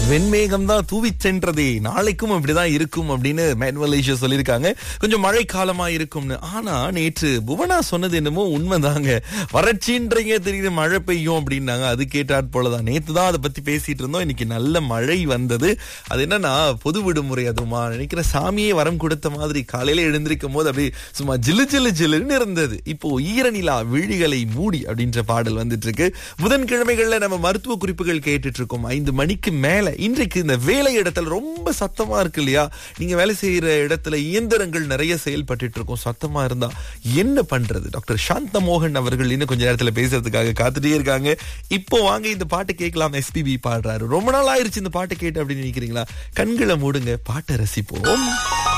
வெண்மேகம் தான் தூவி சென்றதே நாளைக்கும் அப்படிதான் இருக்கும் அப்படின்னு மேன்வலேஷியா சொல்லியிருக்காங்க கொஞ்சம் மழை காலமா இருக்கும்னு ஆனா நேற்று புவனா சொன்னது என்னமோ உண்மைதாங்க வறட்சின்றீங்க தெரியுது மழை பெய்யும் அப்படின்னாங்க அது கேட்டாற் போலதான் நேத்து தான் அதை பத்தி பேசிட்டு இருந்தோம் இன்னைக்கு நல்ல மழை வந்தது அது என்னன்னா பொது விடுமுறை அதுமா நினைக்கிற சாமியே வரம் கொடுத்த மாதிரி காலையில எழுந்திருக்கும் போது அப்படியே சும்மா ஜிலு ஜிலு ஜிலுன்னு இருந்தது இப்போ ஈரநிலா விழிகளை மூடி அப்படின்ற பாடல் வந்துட்டு இருக்கு புதன்கிழமைகள்ல நம்ம மருத்துவ குறிப்புகள் கேட்டுட்டு இருக்கோம் ஐந்து மணிக்கு மேல இன்றைக்கு இந்த வேலை இடத்துல ரொம்ப சத்தமா இருக்கு இல்லையா நீங்க வேலை செய்யற இடத்துல இயந்திரங்கள் நிறைய செயல்பட்டு இருக்கும் சத்தமா இருந்தா என்ன பண்றது டாக்டர் சாந்த மோகன் அவர்கள் இன்னும் கொஞ்ச நேரத்துல பேசுறதுக்காக காத்துட்டே இருக்காங்க இப்போ வாங்க இந்த பாட்டு கேட்கலாம் எஸ்பிபி பாடுறாரு ரொம்ப நாள் ஆயிருச்சு இந்த பாட்டு கேட்டு அப்படின்னு நினைக்கிறீங்களா கண்களை மூடுங்க பாட்டை ரசிப்போம்